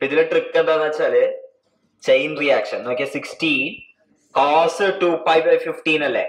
ഇതിലെ ട്രിക്ക് എന്താന്ന് വെച്ചാല് ചെയിൻ റിയാക്ഷൻ നോക്കിയ sixteen cos two pi by fifteen അല്ലേ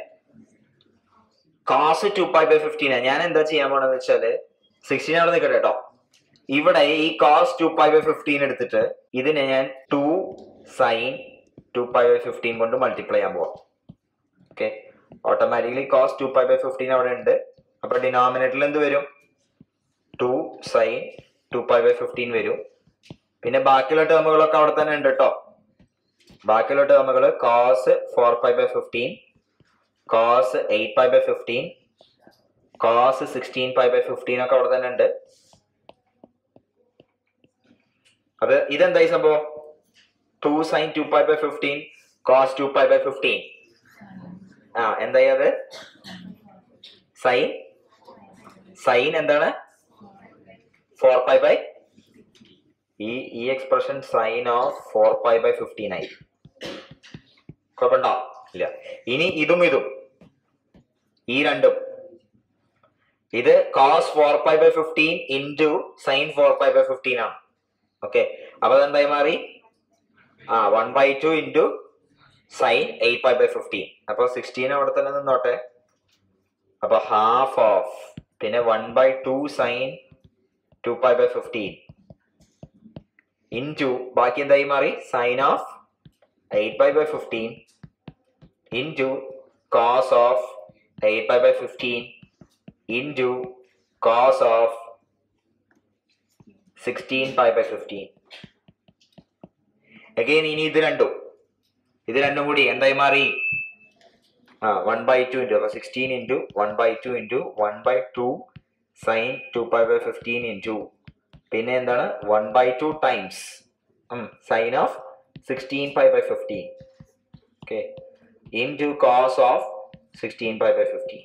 cos two pi by fifteen ഞാൻ എന്താ ചെയ്യാൻ പോണെന്ന് വെച്ചാല് സിക്സ്റ്റീൻ അവിടെ നിൽക്കട്ടെ കേട്ടോ ഇവിടെ ഈ cos two pi by fifteen എടുത്തിട്ട് ഇതിനെ ഞാൻ two sine two pi by fifteen കൊണ്ട് മൾട്ടിപ്ലൈ ചെയ്യാൻ പോവാം okay automatically cos two pi by fifteen അവിടെ ഉണ്ട് അപ്പൊ ഡിനോമിനേറ്ററിൽ എന്ത് വരും two sine two pi by fifteen വരും പിന്നെ ബാക്കിയുള്ള ടേമുകളൊക്കെ അവിടെ തന്നെ ഉണ്ട് കേട്ടോ ബാക്കിയുള്ള ടേമുകൾ cos four pi by fifteen cos eight pi by fifteen cos sixteen pi by fifteen ഒക്കെ അവിടെ തന്നെ ഉണ്ട് അത് ഇതെന്തായി സംഭവം two sine two pi by fifteen cos two pi by fifteen ആ എന്തായി അത് സൈൻ സൈൻ എന്താണ് ഫോർ പൈ ബൈ ഈ ഈ expression sine of four pi by fifteen ആയി കുഴപ്പമുണ്ടോ ഇല്ല ഇനി ഇതും ഇതും ഈ രണ്ടും ഇത് cos four pi by fifteen into sine four pi by fifteen ആണ് ഓക്കെ അപ്പൊ അതെന്തായി മാറി ആ one by two into sine eight pi by fifteen അപ്പൊ സിക്സ്റ്റീൻ അവിടെ തന്നെ നിന്നോട്ടെ അപ്പൊ ഹാഫ് ഓഫ് പിന്നെ one by two sine two pi by fifteen into ബാക്കി എന്തായി മാറി sine of eight pi by fifteen into cos of eight pi by fifteen into cos of sixteen pi by fifteen again ഇനി ഇത് രണ്ടും ഇത് രണ്ടും കൂടി എന്തായി മാറി ആ വൺ ബൈ ടു ഇൻറ്റു അപ്പൊ sixteen into one by two into one by two sine two pi by fifteen into പിന്നെ എന്താണ് one by two times sine of sixteen pi by fifteen okay into cos of sixteen pi by fifteen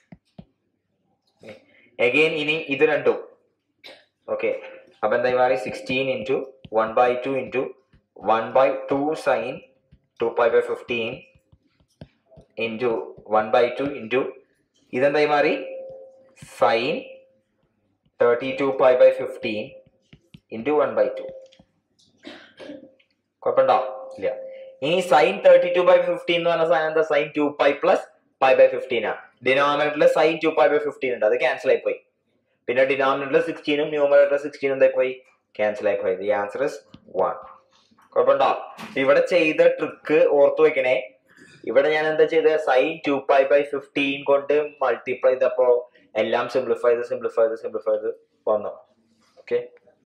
again ഇനി ഇത് രണ്ടും okay അപ്പൊ എന്തായി മാറി sixteen into one by two into one by two sine two pi by fifteen into one by two into ഇതെന്തായി മാറി sine thirty two pi by fifteen into one by two കുഴപ്പമുണ്ടോ ഇല്ല ഇനി sine thirty two by fifteen എന്ന് പറഞ്ഞ സാധനം എന്താ sign two pi plus pi by fifteen ആണ് ഡിനോമിനേറ്ററിൽ sine two pi by fifteen ഉണ്ട് അത് ക്യാൻസൽ ആയി പോയി പിന്നെ ഡിനോമിനേറ്ററിൽ സിക്സ്റ്റീനും ന്യൂമറേറ്റർ സിക്സ്റ്റീനും എന്തായി പോയി ക്യാൻസൽ ആയി പോയി ദി ആൻസർ ഇസ് വൺ കുഴപ്പമുണ്ടോ ഇവിടെ ചെയ്ത ട്രിക്ക് ഓർത്തു വെക്കണേ ഇവിടെ ഞാൻ എന്താ ചെയ്തത് sine two pi by fifteen കൊണ്ട് മൾട്ടിപ്ലൈ ചെയ്തപ്പോ എല്ലാം സിംപ്ലിഫൈ ചെയ്ത് സിംപ്ലിഫൈ ചെയ്ത് സിംപ്ലിഫൈ ചെയ്ത് വന്നു ഓക്കെ